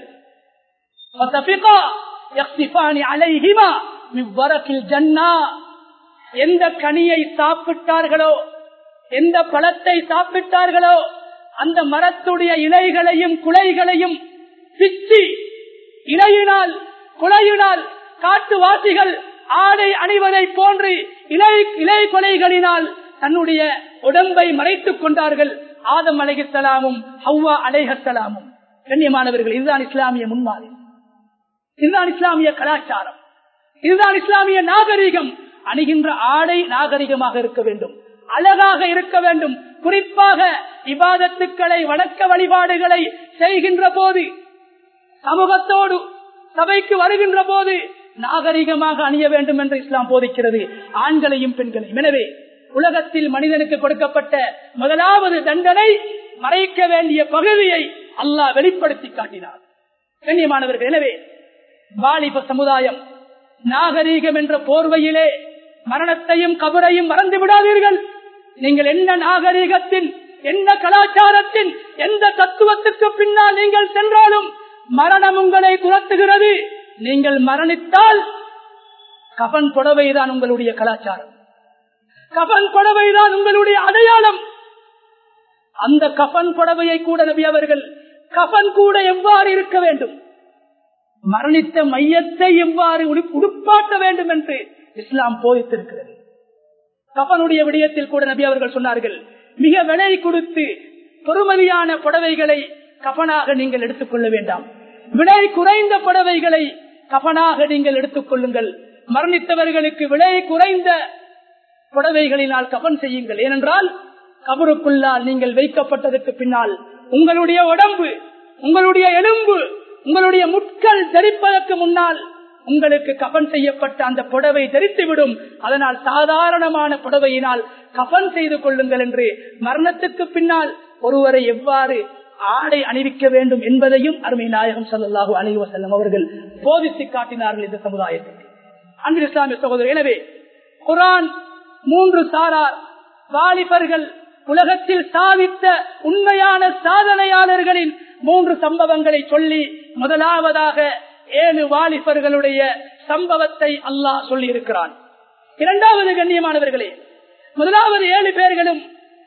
எந்த கனியை சாப்பிட்டார்களோ எந்த பழத்தை சாப்பிட்டார்களோ அந்த மரத்துடைய இலைகளையும் குலைகளையும் பிச்சு இலையினால் குலையினால் காட்டுவாசிகள் ஆடை அணிவதை போன்று இலை இலை கொலைகளினால் தன்னுடைய உடம்பை மறைத்துக் கொண்டார்கள் ஆதம் அலைகலாமும் ஹவ்வா அலைகலாமும் கண்ணியமானவர்கள் இதுதான் இஸ்லாமிய முன்மாதிரி இதுதான் இஸ்லாமிய கலாச்சாரம் இதுதான் இஸ்லாமிய நாகரிகம் அணிகின்ற ஆடை நாகரிகமாக இருக்க வேண்டும் அழகாக இருக்க வேண்டும் குறிப்பாக இபாதத்துக்களை வணக்க வழிபாடுகளை செய்கின்ற போது சமூகத்தோடு சபைக்கு வருகின்ற போது நாகரிகமாக அணிய வேண்டும் என்று இஸ்லாம் போதிக்கிறது ஆண்களையும் பெண்களையும் எனவே உலகத்தில் மனிதனுக்கு கொடுக்கப்பட்ட முதலாவது தண்டனை மறைக்க வேண்டிய பகுதியை அல்லாஹ் வெளிப்படுத்தி காட்டினார் கண்ணியமானவர்கள் எனவே வாலிப சமுதாயம் நாகரீகம் என்ற போர்வையிலே மரணத்தையும் கபரையும் மறந்து விடாதீர்கள் நீங்கள் என்ன நாகரீகத்தின் என்ன கலாச்சாரத்தின் எந்த தத்துவத்துக்கு பின்னால் நீங்கள் சென்றாலும் மரணம் உங்களை துரத்துகிறது நீங்கள் மரணித்தால் கபன் புடவைதான் உங்களுடைய கலாச்சாரம் கபன் புடவைதான் உங்களுடைய அடையாளம் அந்த கபன் புடவையை கூட நபி அவர்கள் கபன் கூட எவ்வாறு இருக்க வேண்டும் மரணித்த மையத்தை எவ்வாறு உடுப்பாட்ட வேண்டும் என்று இஸ்லாம் போதித்திருக்கிறது கபனுடைய விடயத்தில் கூட நபி அவர்கள் சொன்னார்கள் மிக விலை கொடுத்து பொறுமதியான புடவைகளை கபனாக நீங்கள் எடுத்துக்கொள்ள வேண்டாம் விலை குறைந்த புடவைகளை கபனாக நீங்கள் எடுத்துக் கொள்ளுங்கள் மரணித்தவர்களுக்கு விலை குறைந்த புடவைகளினால் கபன் செய்யுங்கள் ஏனென்றால் கபருக்குள்ளால் நீங்கள் வைக்கப்பட்டதற்கு பின்னால் உங்களுடைய உடம்பு உங்களுடைய எலும்பு உங்களுடைய முட்கள் தரிப்பதற்கு முன்னால் உங்களுக்கு கபன் செய்யப்பட்ட அந்த புடவை தரித்துவிடும் அதனால் சாதாரணமான புடவையினால் கபன் செய்து கொள்ளுங்கள் என்று மரணத்துக்கு பின்னால் ஒருவரை எவ்வாறு ஆடை அணிவிக்க வேண்டும் என்பதையும் அருமை நாயகம் சல்லாஹூ அலைவ செல்லம் அவர்கள் போதித்து காட்டினார்கள் இந்த சமுதாயத்துக்கு அன்பு இஸ்லாமிய சகோதரர் எனவே குரான் மூன்று சாரார் வாலிபர்கள் உலகத்தில் சாதித்த உண்மையான சாதனையாளர்களின் மூன்று சம்பவங்களை சொல்லி முதலாவதாக ஏழு வாலிபர்களுடைய சம்பவத்தை அல்லாஹ் சொல்லி இருக்கிறான் இரண்டாவது கண்ணியமானவர்களே முதலாவது ஏழு பேர்களும்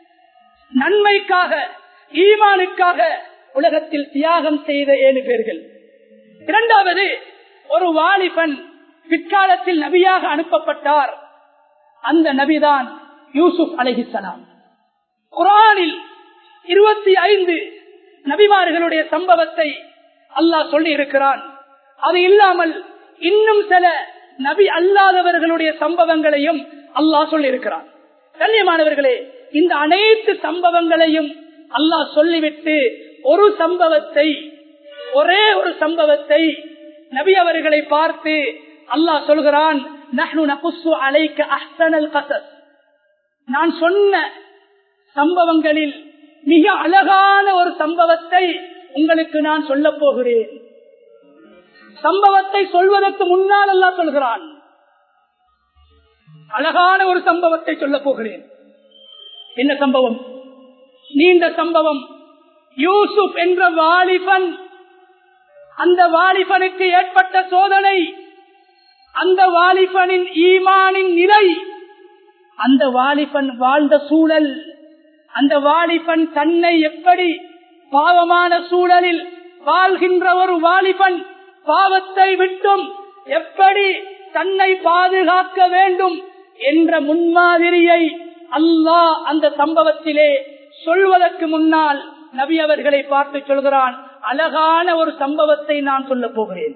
நன்மைக்காக ஈமானுக்காக உலகத்தில் தியாகம் செய்த ஏழு பேர்கள் இரண்டாவது ஒரு வாலிபன் பிற்காலத்தில் நபியாக அனுப்பப்பட்டார் அந்த நபிதான் யூசுப் அலஹிசலாம் குரானில் இருபத்தி ஐந்து நபிமார்களுடைய சம்பவத்தை அல்லாஹ் சொல்லி இருக்கிறான் அது இல்லாமல் இன்னும் சில நபி அல்லாதவர்களுடைய சம்பவங்களையும் அல்லாஹ் சொல்லி இருக்கிறான் கண்ணியமானவர்களே இந்த அனைத்து சம்பவங்களையும் அல்லாஹ் சொல்லிவிட்டு ஒரு சம்பவத்தை ஒரே ஒரு சம்பவத்தை நபி அவர்களை பார்த்து அல்லாஹ் சொல்கிறான் நஹ்னு நகுஸ்ஸு அலைக்க அஹ்ஸனல் கஸஸ் நான் சொன்ன சம்பவங்களில் மிக அழகான ஒரு சம்பவத்தை உங்களுக்கு நான் சொல்ல போகிறேன் சம்பவத்தை சொல்வதற்கு முன்னால் அல்லாஹ் சொல்கிறான் அழகான ஒரு சம்பவத்தை சொல்ல போகிறேன் என்ன சம்பவம் நீண்ட சம்பவம் யூசுப் என்ற வாலிபன் அந்த வாலிபனுக்கு ஏற்பட்ட சோதனை அந்த வாலிபனின் ஈமானின் நிலை அந்த வாலிபன் வாழ்ந்த சூழல் அந்த வாலிபன் தன்னை எப்படி பாவமான சூழலில் வாழ்கின்ற ஒரு வாலிபன் பாவத்தை விட்டும் எப்படி தன்னை பாதுகாக்க வேண்டும் என்ற முன்மாதிரியை அல்லாஹ் அந்த சம்பவத்திலே சொல்வதற்கு முன்னால் நபி அவர்களை பார்த்து சொல்கிறான் அழகான ஒரு சம்பவத்தை நான் சொல்ல போகிறேன்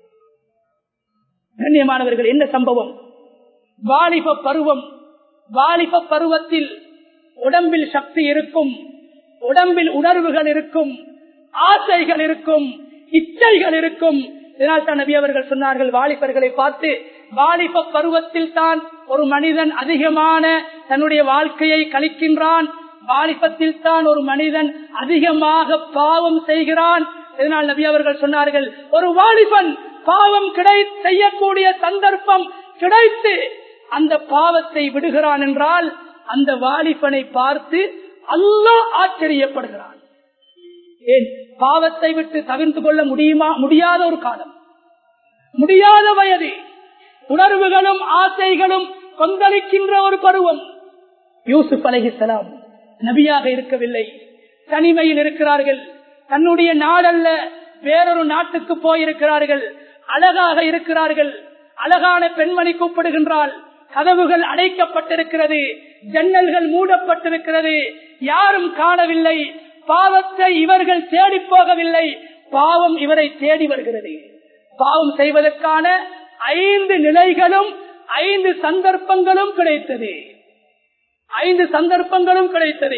கண்ணியமானவர்கள் என்ன சம்பவம் வாலிப பருவம் வாலிப பருவத்தில் உடம்பில் சக்தி இருக்கும் உடம்பில் உணர்வுகள் இருக்கும் ஆசைகள் இருக்கும் இச்சைகள் இருக்கும் இதனால் தான் நபி அவர்கள் சொன்னார்கள் வாலிபர்களை பார்த்து வாலிப பருவத்தில் தான் ஒரு மனிதன் அதிகமான தன்னுடைய வாழ்க்கையை கழிக்கின்றான் வாலிபத்தில் தான் ஒரு மனிதன் அதிகமாக பாவம் செய்கிறான் இதனால் நபி அவர்கள் சொன்னார்கள் ஒரு வாலிபன் பாவம் கிடை செய்யக்கூடிய சந்தர்ப்பம் கிடைத்து அந்த பாவத்தை விடுகிறான் என்றால் அந்த வாலிபனை பார்த்து அல்லாஹ் ஆச்சரியப்படுகிறான் ஏன் பாவத்தை விட்டு தவிர்த்து கொள்ள முடியுமா முடியாத ஒரு காலம் முடியாத வயது உணர்வுகளும் ஆசைகளும் கொந்தளிக்கின்ற ஒரு பருவம் யூசுப் அலஹிசலாம் நபியாக இருக்கவில்லை தனிமையில் இருக்கிறார்கள் தன்னுடைய நாடல்ல வேறொரு நாட்டுக்கு போயிருக்கிறார்கள் அழகாக இருக்கிறார்கள் அழகான பெண்மணி கூப்பிடுகின்றாள் கதவுகள் அடைக்கப்பட்டிருக்கிறது ஜன்னல்கள் மூடப்பட்டிருக்கிறது யாரும் காணவில்லை பாவத்தை இவர்கள் தேடி போகவில்லை பாவம் இவரை தேடி வருகிறது பாவம் செய்வதற்கான ஐந்து நிலைகளும் ஐந்து சந்தர்ப்பங்களும் கிடைத்தது ஐந்து சந்தர்ப்பங்களும் கிடைத்தது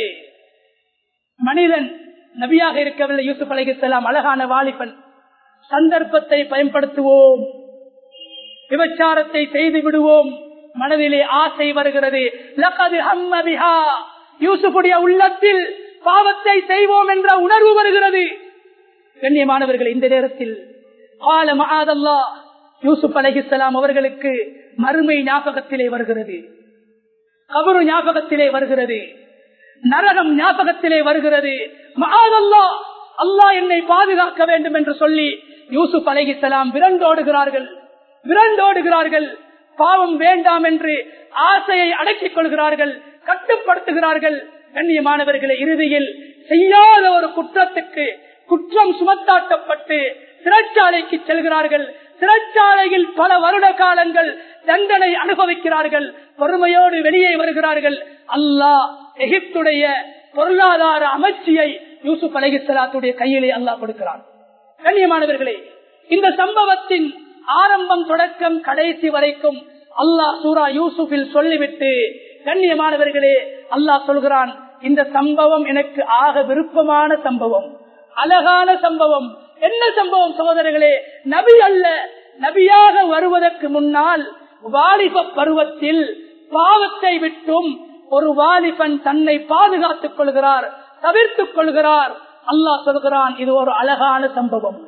மனிதன் நபியாக இருக்கவில்லை யூசுப் அலைகிஸ்லாம் அழகான வாலிபன் சந்தர்ப்பத்தை பயன்படுத்துவோம் விபச்சாரத்தை செய்து விடுவோம் மனதிலே ஆசை வருகிறது லகது ஹம்மபிஹா யூசுஃபுடைய உள்ளத்தில் பாவத்தை செய்வோம் என்ற உணர்வு வருகிறது கண்ணியமானவர்கள் இந்த நேரத்தில் கால மகாதல்லா யூசுப் அலஹிசலாம் அவர்களுக்கு மறுமை ஞாபகத்திலே வருகிறது கபரு ஞாபகத்திலே வருகிறது நரகம் ஞாபகத்திலே வருகிறது மகாதல்லா அல்லாஹ் என்னை பாதுகாக்க வேண்டும் என்று சொல்லி யூசுப் அலஹிசலாம் விரண்டோடுகிறார்கள் விரண்டோடுகிறார்கள் பாவம் வேண்டாம் என்று ஆசையை அடக்கிக் கொள்கிறார்கள் கட்டுப்படுத்துகிறார்கள் கண்ணியமானவர்களை இறுதியில் செய்யாத ஒரு குற்றத்துக்கு குற்றம் சுமத்தாட்டப்பட்டு சிறைச்சாலைக்கு செல்கிறார்கள் சிறைச்சாலையில் பல வருட காலங்கள் தண்டனை அனுபவிக்கிறார்கள் பொறுமையோடு வெளியே வருகிறார்கள் அல்லாஹ் எகிப்துடைய பொருளாதார அமைச்சியை யூசுப் அலகிசலாத்துடைய கையிலே அல்லாஹ் கொடுக்கிறார் கண்ணியமானவர்களே இந்த சம்பவத்தின் ஆரம்பம் தொடக்கம் கடைசி வரைக்கும் அல்லாஹ் சூரா யூசுஃபில் சொல்லிவிட்டு கண்ணியமானவர்களே அல்லாஹ் சொல்கிறான் இந்த சம்பவம் எனக்கு ஆக விருப்பமான சம்பவம் அழகான சம்பவம் என்ன சம்பவம் சகோதரர்களே நபி அல்ல நபியாக வருவதற்கு முன்னால் வாலிப பருவத்தில் பாவத்தை விட்டும் ஒரு வாலிபன் தன்னை பாதுகாத்துக் கொள்கிறார் தவிர்த்துக் கொள்கிறார் அல்லாஹ் சொல்கிறான் இது ஒரு அழகான சம்பவம்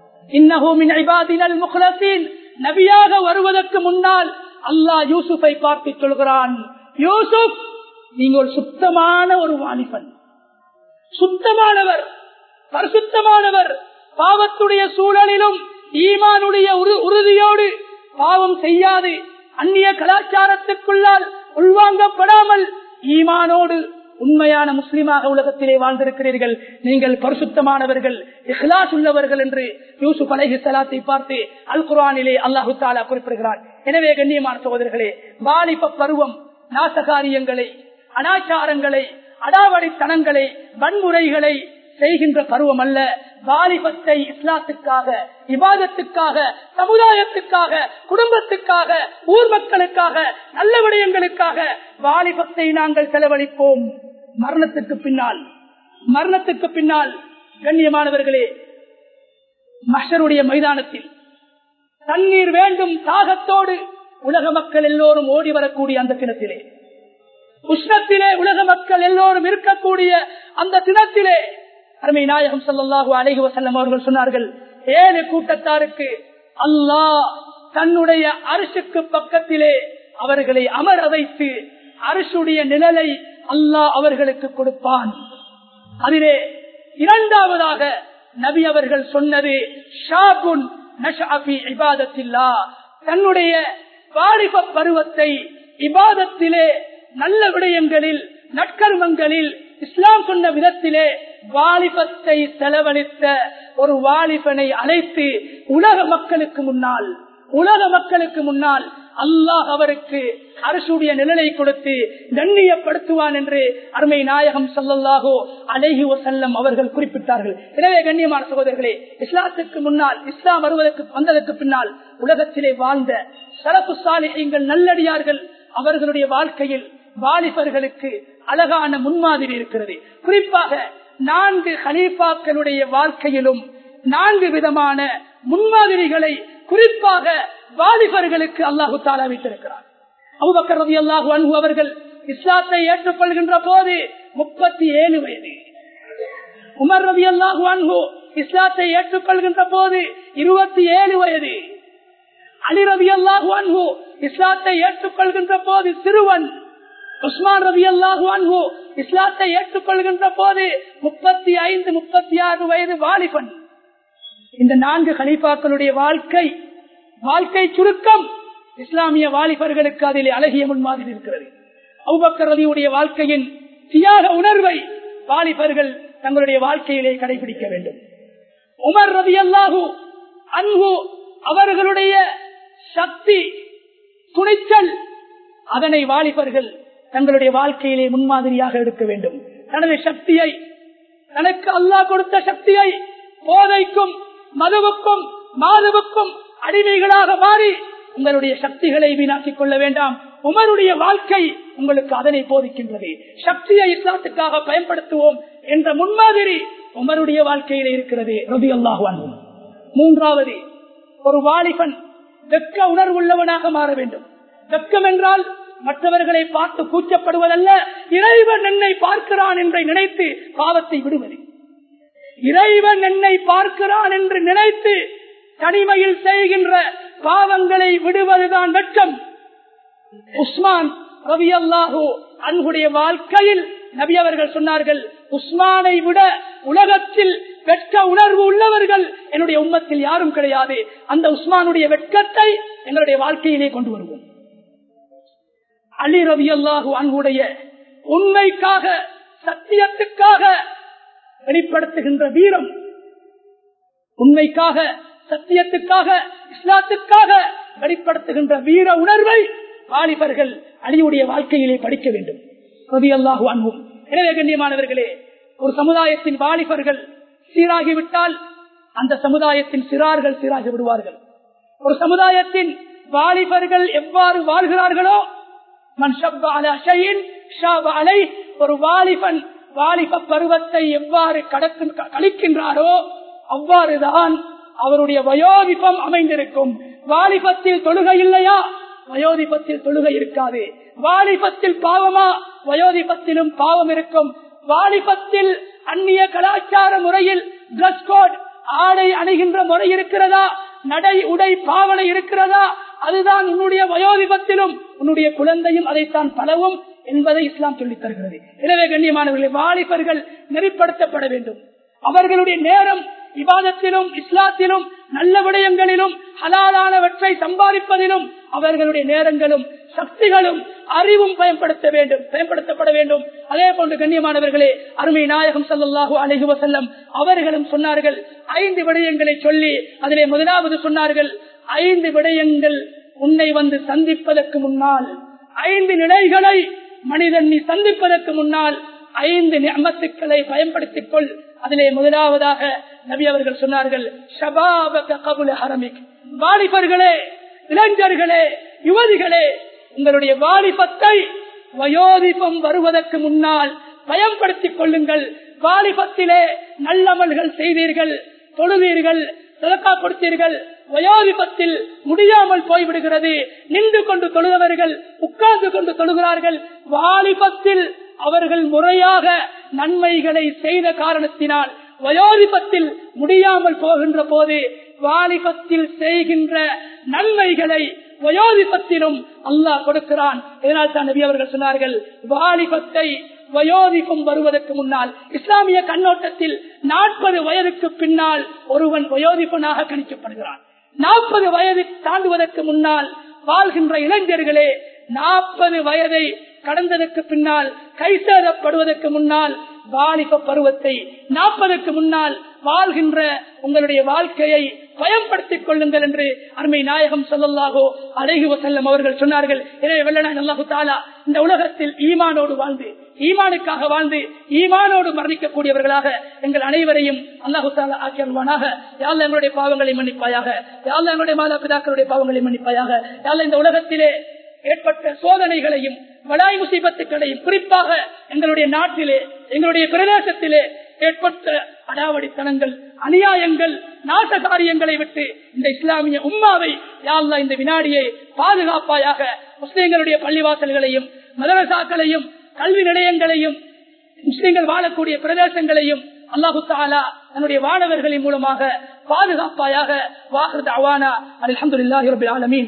நபியாக வருவதற்கு முன்னால் அல்லாஹ் யூசுஃபை பார்த்து சொல்கிறான் யூசுப் நீங்கள் சுத்தமான ஒரு வாலிபன் சுத்தமானவர் பரிசுத்தமானவர் பாவத்துடைய சூழலிலும் ஈமானுடைய உறுதியோடு பாவம் செய்யாது அந்நிய கலாச்சாரத்துக்குள்ளால் உள்வாங்கப்படாமல் ஈமானோடு உண்மையான முஸ்லிமாக உலகத்திலே வாழ்ந்திருக்கிறீர்கள் நீங்கள் பரிசுத்தமானவர்கள் இஹ்லாஸ் உள்ளவர்கள் என்று யூசுப் அலஹி சலாத்தை பார்த்து அல் குரானிலே அல்லாஹு தாலா குறிப்பிடுகிறார் எனவே கண்ணியமான சகோதரர்களே வாலிப பருவம் நாசகாரியங்களை அனாச்சாரங்களை அடாவடித்தனங்களை வன்முறைகளை செய்கின்ற பருவம் அல்ல வாலிபத்தை இஸ்லாத்துக்காக விவாதத்துக்காக சமுதாயத்துக்காக குடும்பத்துக்காக ஊர் மக்களுக்காக நல்ல விடயங்களுக்காக வாலிபத்தை நாங்கள் செலவழிப்போம் மரணத்துக்கு பின்னால் மரணத்துக்கு பின்னால் கண்ணியமானவர்களே மஷருடைய மைதானத்தில் தண்ணீர் வேண்டும் தாகத்தோடு உலக மக்கள் எல்லோரும் ஓடி வரக்கூடிய அந்த தினத்திலே உஷ்ணத்திலே உலக மக்கள் எல்லோரும் இருக்கக்கூடிய அந்த தினத்திலே அருமை நாயகம் ஸல்லல்லாஹு அலைஹி வஸல்லம் அவர்கள் சொன்னார்கள் ஏழு கூட்டத்தாருக்கு அல்லாஹ் தன்னுடைய அரிசுக்கு பக்கத்திலே அவர்களை அமர வைத்து அரிசுடைய நிழலை அல்லாஹ் அவர்களுக்கு கொடுப்பான் அதிலே இரண்டாவதாக நபி அவர்கள் சொன்னது ஷாபுன் நஷஅஃபி இபாதத்தில்லா தன்னுடைய வாலிப பருவத்தை இபாதத்திலே நல்ல விடயங்களில் நற்கர்மங்களில் இஸ்லாம் சொன்ன விதத்திலே வாலிபத்தை செலவழித்த ஒரு வாலிபனை அழைத்து உலக மக்களுக்கு முன்னால் உலக மக்களுக்கு முன்னால் அல்லாஹ் அவருக்கு அரசுடைய நிழலை கொடுத்து கண்ணியப்படுத்துவான் என்று அருமை நாயகம் சல்லல்லாஹோ அலைஹி வசல்லம் அவர்கள் குறிப்பிட்டார்கள் எனவே கண்ணியமான சகோதரர்களே இஸ்லாத்துக்கு முன்னால் இஸ்லாம் வருவதற்கு வந்ததற்கு பின்னால் உலகத்திலே வாழ்ந்த சரப்பு சாலிகள் நல்லடியார்கள் அவர்களுடைய வாழ்க்கையில் வாலிபர்களுக்கு அழகான முன்மாதிரி இருக்கிறது குறிப்பாக நான்கு ஹலீஃபாக்களுடைய வாழ்க்கையிலும் நான்கு விதமான முன்மாதிரிகளை குறிப்பாக வாலிபர்களுக்கு அல்லாஹு தாலா வைத்திருக்கிறார் அபுபக்கர் ரவி அல்லாஹு அன்பு அவர்கள் இஸ்லாத்தை ஏற்றுக்கொள்கின்ற போது முப்பத்தி ஏழு வயது உமர் ரவி அல்லாஹு அன்பு இஸ்லாத்தை ஏற்றுக்கொள்கின்ற போது இருபத்தி ஏழு வயது அலி ரவி அல்லாஹு அன்பு இஸ்லாத்தை ஏற்றுக்கொள்கின்ற போது சிறுவன் உஸ்மான் ரவி அல்லாஹு அன்பு இஸ்லாத்தை ஏற்றுக்கொள்கின்ற போது முப்பத்தி ஐந்து முப்பத்தி ஆறு வயது வாலிபன் இந்த நான்கு கலீஃபாக்களுடைய வாழ்க்கை வாழ்க்கை சுருக்கம் இஸ்லாமிய வாலிபர்களுக்கு அதில் அழகிய முன்மாதிரி இருக்கிறது அவுபக்கர் ரலியுடைய வாழ்க்கையின் தியாக உணர்வை வாலிபர்கள் தங்களுடைய வாழ்க்கையிலே கடைபிடிக்க வேண்டும் உமர் ரவி அல்லாஹூ அன்பு அவர்களுடைய சக்தி துணிச்சல் அதனை வாலிபர்கள் தங்களுடைய வாழ்க்கையிலே முன்மாதிரியாக எடுக்க வேண்டும் தனது சக்தியை தனக்கு அல்லாஹ் கொடுத்த சக்தியை போதைக்கும் மதுவுக்கும் மாதுவுக்கும் அடிமைகளாக மாறி உங்களுடைய சக்திகளை வீணாக்கிக் கொள்ள வேண்டாம் உமருடைய வாழ்க்கை உங்களுக்கு அதனை போதிக்கின்றது சக்தியை இஸ்லாத்துக்காக பயன்படுத்துவோம் என்ற முன்மாதிரி உமருடைய வாழ்க்கையில இருக்கிறது ரபி அல்லாஹ் மூன்றாவது ஒரு வாலிபன் வெக்க உணர்வுள்ளவனாக மாற வேண்டும் வெக்கம் என்றால் மற்றவர்களை பார்த்து கூச்சப்படுவதல்ல இறைவன் என்னை பார்க்கிறான் என்று நினைத்து பாவத்தை விடுவது இறைவன் என்னை பார்க்கிறான் என்று நினைத்து தனிமையில் செய்கின்ற பாவங்களை விடுவதுதான் வெட்கம் உஸ்மான் ரவி அல்லாஹூ அன்புடைய வாழ்க்கையில் நபி அவர்கள் சொன்னார்கள் உஸ்மானை விட உலகத்தில் வெட்க உணர்வு உள்ளவர்கள் என்னுடைய உம்மத்தில் யாரும் கிடையாது அந்த உஸ்மானுடைய வெட்கத்தை எங்களுடைய வாழ்க்கையிலே கொண்டு வருவோம் அலி ரவி அல்லாஹூ அன்புடைய உண்மைக்காக சத்தியத்துக்காக வெளிப்படுத்துகின்ற வீரம் உண்மைக்காக சத்தியத்துக்காக இஸ்லாத்துக்காக வெளிப்படுத்துகின்ற வீர உணர்வை வாலிபர்கள் அலியுடைய வாழ்க்கையிலே படிக்க வேண்டும் ரவி அல்லாஹு அன்பும் எனவே கண்ணியமானவர்களே ஒரு சமுதாயத்தின் வாலிபர்கள் சீராகிவிட்டால் அந்த சமுதாயத்தின் சிறார்கள் சீராகி விடுவார்கள் ஒரு சமுதாயத்தின் வாலிபர்கள் எவ்வாறு வாழ்கிறார்களோ மன் ஷப்ப அலா ஷைஇன் ஷாப அலை ஒரு வாலிபன் வாலிப பருவத்தை எவ்வாறு கடக்கும் கழிக்கின்றாரோ அவ்வாறுதான் அவருடைய வயோதிபம் அமைந்திருக்கும் வாலிபத்தில் தொழுகை இல்லையா வயோதிபத்தில் தொழுகை இருக்காது வாலிபத்தில் பாவமா வயோதிபத்திலும் பாவம் இருக்கும் வாலிபத்தில் அந்நிய கலாச்சார முறையில் டிரஸ் கோட் ஆடை அணிகின்ற முறை இருக்கிறதா நடை உடை பாவனை இருக்கிறதா அதுதான் உன்னுடைய வயோதிபத்திலும் உன்னுடைய குழந்தையும் அதைத்தான் பலவும் என்பதை இஸ்லாம் சொல்லித் தருகிறது எனவே கண்ணியமானவர்களே வாலிபர்கள் நெறிப்படுத்தப்பட வேண்டும் அவர்களுடைய நேரம் விவாதத்திலும் இஸ்லாத்திலும் நல்ல விடயங்களிலும் ஹலாலானவற்றை சம்பாதிப்பதிலும் அவர்களுடைய நேரங்களும் சக்திகளும் அறிவும் பயன்படுத்த வேண்டும் பயன்படுத்தப்பட வேண்டும் அதே போன்று கண்ணியமானவர்களே அருமை நாயகம் சல்லாஹூ அலஹி வசல்லம் அவர்களும் சொன்னார்கள் ஐந்து விடயங்களை சொல்லி அதிலே முதலாவது சொன்னார்கள் ஐந்து விடயங்கள் உன்னை வந்து சந்திப்பதற்கு முன்னால் ஐந்து நிலைகளை மனிதன் நீ சந்திப்பதற்கு முன்னால் ஐந்து நியமத்துக்களை பயன்படுத்திக் கொள் அதிலே முதலாவதாக நபி அவர்கள் சொன்னார்கள் வாலிபர்களே இளைஞர்களே யுவதிகளே உங்களுடைய வாலிபத்தை வயோதிபம் வருவதற்கு முன்னால் பயன்படுத்திக் கொள்ளுங்கள் வாலிபத்திலே நல்லமல்கள் செய்தீர்கள் தொழுவீர்கள் சிறக்கா கொடுத்தீர்கள் வயோதிபத்தில் முடியாமல் போய்விடுகிறது நின்று கொண்டு தொழுதவர்கள் உட்கார்ந்து கொண்டு தொழுகிறார்கள் வாலிபத்தில் அவர்கள் முறையாக நன்மைகளை செய்த காரணத்தினால் வயோதிபத்தில் முடியாமல் போகின்ற போது வாலிபத்தில் செய்கின்ற நன்மைகளை வயோதிபத்திலும் அல்லாஹ் கொடுக்கிறான் இதனால் தான் நபி அவர்கள் சொன்னார்கள் வாலிபத்தை வயோதிபம் வருவதற்கு முன்னால் இஸ்லாமிய கண்ணோட்டத்தில் நாற்பது வயதுக்கு பின்னால் ஒருவன் வயோதிபனாக கணிக்கப்படுகிறான் நாற்பது வயது தாண்டுவதற்கு முன்னால் வாழ்கின்ற இளைஞர்களே நாற்பது வயதை கடந்ததற்கு பின்னால் கைசேதப்படுவதற்கு முன்னால் வாலிப பருவத்தை நாற்பதுக்கு முன்னால் வாழ்கின்ற உங்களுடைய வாழ்க்கையை பயன்படுத்திக் கொள்ளுங்கள் என்று அருமை நாயகம் சொல்லல்லாகோ அழகி வசல்லம் அவர்கள் சொன்னார்கள் எனவே வெள்ளனாய் அல்லாஹு தாலா இந்த உலகத்தில் ஈமானோடு வாழ்ந்து ஈமானுக்காக வாழ்ந்து ஈமானோடு மரணிக்கக்கூடியவர்களாக எங்கள் அனைவரையும் அல்லாஹு தாலா ஆக்கியல்வானாக யாழ்ல எங்களுடைய பாவங்களை மன்னிப்பாயாக யாழ்ல எங்களுடைய மாதா பிதாக்களுடைய பாவங்களை மன்னிப்பாயாக யாழ்ல இந்த உலகத்திலே ஏற்பட்ட சோதனைகளையும் வடாய் முசீபத்துக்களையும் குறிப்பாக எங்களுடைய நாட்டிலே எங்களுடைய பிரதேசத்திலே ஏற்பட்ட அடாவடித்தனங்கள் அநியாயங்கள் நாச காரியங்களை விட்டு இந்த இஸ்லாமிய உம்மாவை யாழ்லா இந்த வினாடியை பாதுகாப்பாயாக முஸ்லிம்களுடைய பள்ளிவாசல்களையும் மதரசாக்களையும் கல்வி நிலையங்களையும் முஸ்லிம்கள் வாழக்கூடிய பிரதேசங்களையும் அல்லாஹு தாலா தன்னுடைய வானவர்களின் மூலமாக பாதுகாப்பாயாக வாஹத் அவானா அலமதுல்லாஹி ரபில் ஆலமீன்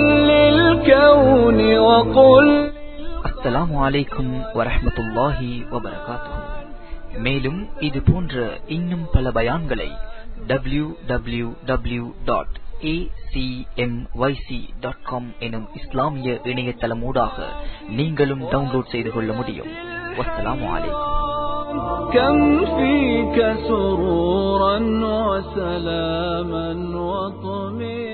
அஸ்ஸலாமு அலைக்கும் வரஹ்மத்துல்லாஹி வபரகாத்துஹு மேலும் இது போன்ற இன்னும் பல பயான்களை W W W dot acmyc.com எனும் இஸ்லாமிய இணையதளமூடாக நீங்களும் டவுன்லோட் செய்து கொள்ள முடியும் வஸ்ஸலாமு அலைக்கும் كم فيك سرورا وسلاما وطمئنا